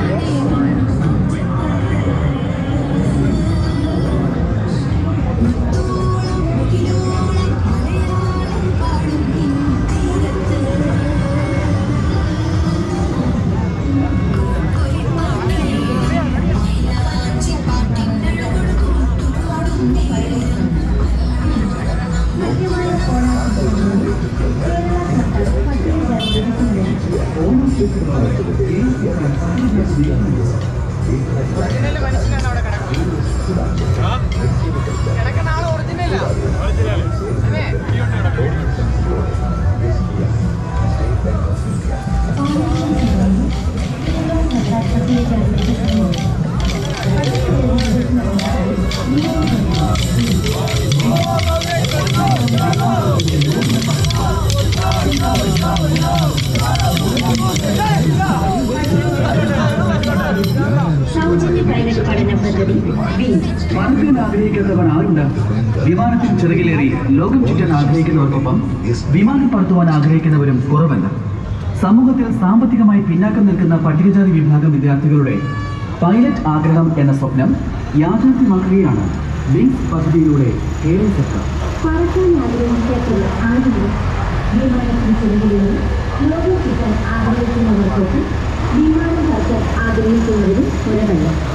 original മനുഷ്യനാണ് അവിടെ കിടക്കുന്നത് കിടക്കുന്ന ആള് ഒറിജിനലാ അല്ലേ സൗജന്യ പ്രൈവറ്റ് പഠന പദ്ധതി വീട് പറക്കാൻ ആഗ്രഹിക്കാത്തവർ ആരുണ്ട് വിമാനത്തിൽ ചിറകിലേറി ലോകം ചുറ്റാൻ ആഗ്രഹിക്കുന്നവർക്കൊപ്പം വിമാനം പറത്തുവാൻ ആഗ്രഹിക്കുന്നവരും കുറവല്ല സമൂഹത്തിൽ സാമ്പത്തികമായി പിന്നാക്കം നിൽക്കുന്ന പട്ടികജാതി വിഭാഗം വിദ്യാർത്ഥികളുടെ പൈലറ്റ് ആഗ്രഹം എന്ന സ്വപ്നം യാഥാർത്ഥ്യമാക്കുകയാണ് വിങ്സ് പദ്ധതിയിലൂടെ കേരള സർക്കാർ പറക്കാൻ ആഗ്രഹിക്കാത്തുള്ള ആളുകൾ വിമാനത്തിന് ചെലവിലും ലോകം ചുറ്റാൻ ആഗ്രഹിക്കുന്നവർക്കൊപ്പം വിമാനം പറക്കാൻ ആഗ്രഹിക്കുന്നവരും കുറവല്ല